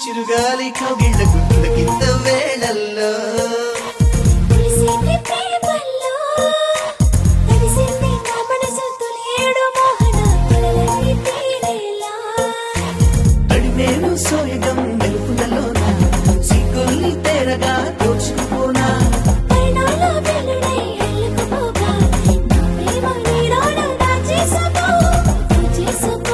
చిరుగాలి కవిళ్ళ గుండెల కింద వేళల్లో తెలిసింది ప్రేమల్లో తెలిసింది నా మనసు తొలియేడు మోహన కలలన్నీ తీరేలా అడివేను సోయగం మెరుపులలోన సిగ్గుల్ని తెరగా దోచుకుపోనా పైనాల వెల్లుడై అల్లుకుపోగా నా ప్రేమ నీలోన దాచేసుకో చేసుకో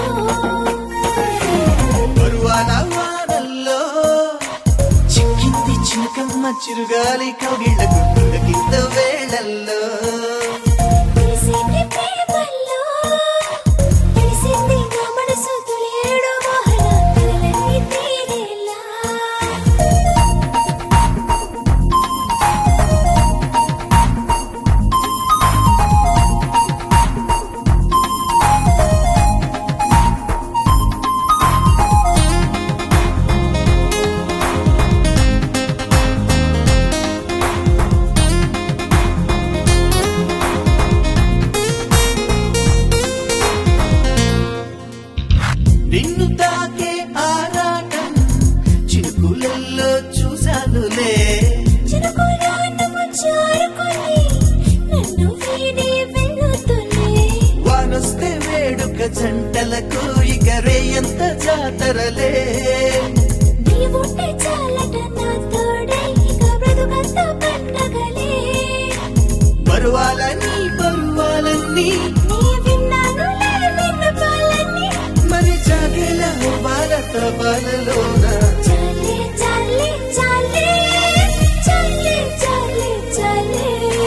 బరువాల వానల్లో చిక్కింది చిలకమ్మ చిరుగాలి కవిళ్ళ గుండెల కింద వేళల్లో తెలిసింది ప్రేమల్లో తెలిసింది నా మనసు తొలియేడు మోహన కలలన్నీ తీరేలా నిన్ను తాకే ఆరాటం చిరుకులల్లో చూశానులే చినుకులా నువ్వు జారుకొని నన్ను వీడి వెళ్ళుతులే వానొస్తే వేడుక జంటలకు ఇక రేయంత జాతరలే నీవుంటే చాలట నా తోడై ఇక బ్రతుకంతా పండగలే పరువాలని పరువాలన్నీ నీ విన్నానులే విన్నపాలన్నీ మరి జాగేల భారత బాలలోన చాలే చాలే చాలే చాలే చాలే చాలే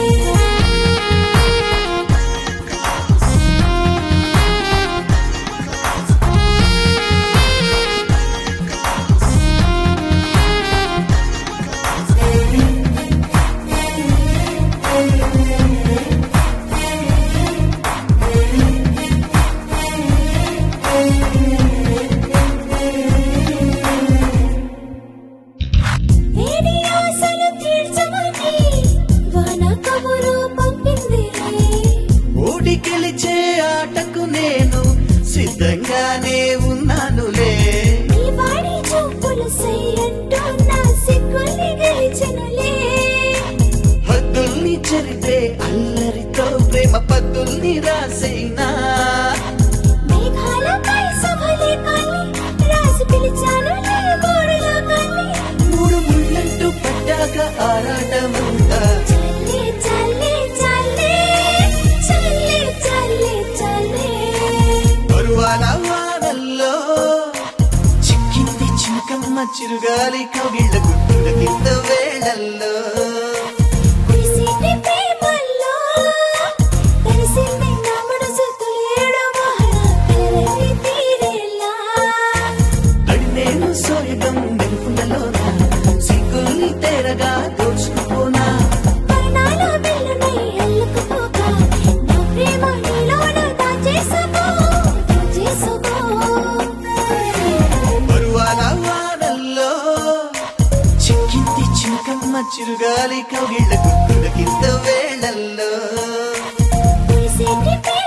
వేడి ఆశలు తీర్చమని వాన కబురు పంపిందిలే ఓడి గెలిచే ఆటకు నేను సిద్ధంగానే ఉన్నానులే నీ వాడి చూపులు సయ్యంటూ నా సిగ్గుల్ని గెలిచెనులే హద్దుల్ని చెరిపే అల్లరితో ప్రేమ పద్దుల్ని రాసేనా మేఘాలపై సభలే కాని రాసి పిలిచాను నీ గోడలో కాని మూడు ముళ్ళంటూ పట్టాక ఆరాటమంతా చల్లే చల్లే చల్లే చల్లే చల్లే చల్లే పరువాల వానల్లో చిక్కింది చిలకమ్మ చిరుగాలి కవిళ్ళ గుట్టుల కింద వేళల్లో తెలిసింది ప్రేమల్లో తెలిసింది నా మనసు తొలియేడు మోహన కలలన్నీ తీరేలా అడినేను సోయగం మెరుపులలోన సిగ్గుల్ని తెరగా దోచుకుపోనా పైనాల వెల్లుడై అల్లుకుపోగా నా ప్రేమ నీలోన దాచేసుకో దాచేసుకో పరువాల వానల్లో చిక్కింది చిలకమ్మ చిరుగాలి కవిళ్ళ గుట్టుల కింద వేళల్లో తెలిసింది ప్రేమల్లో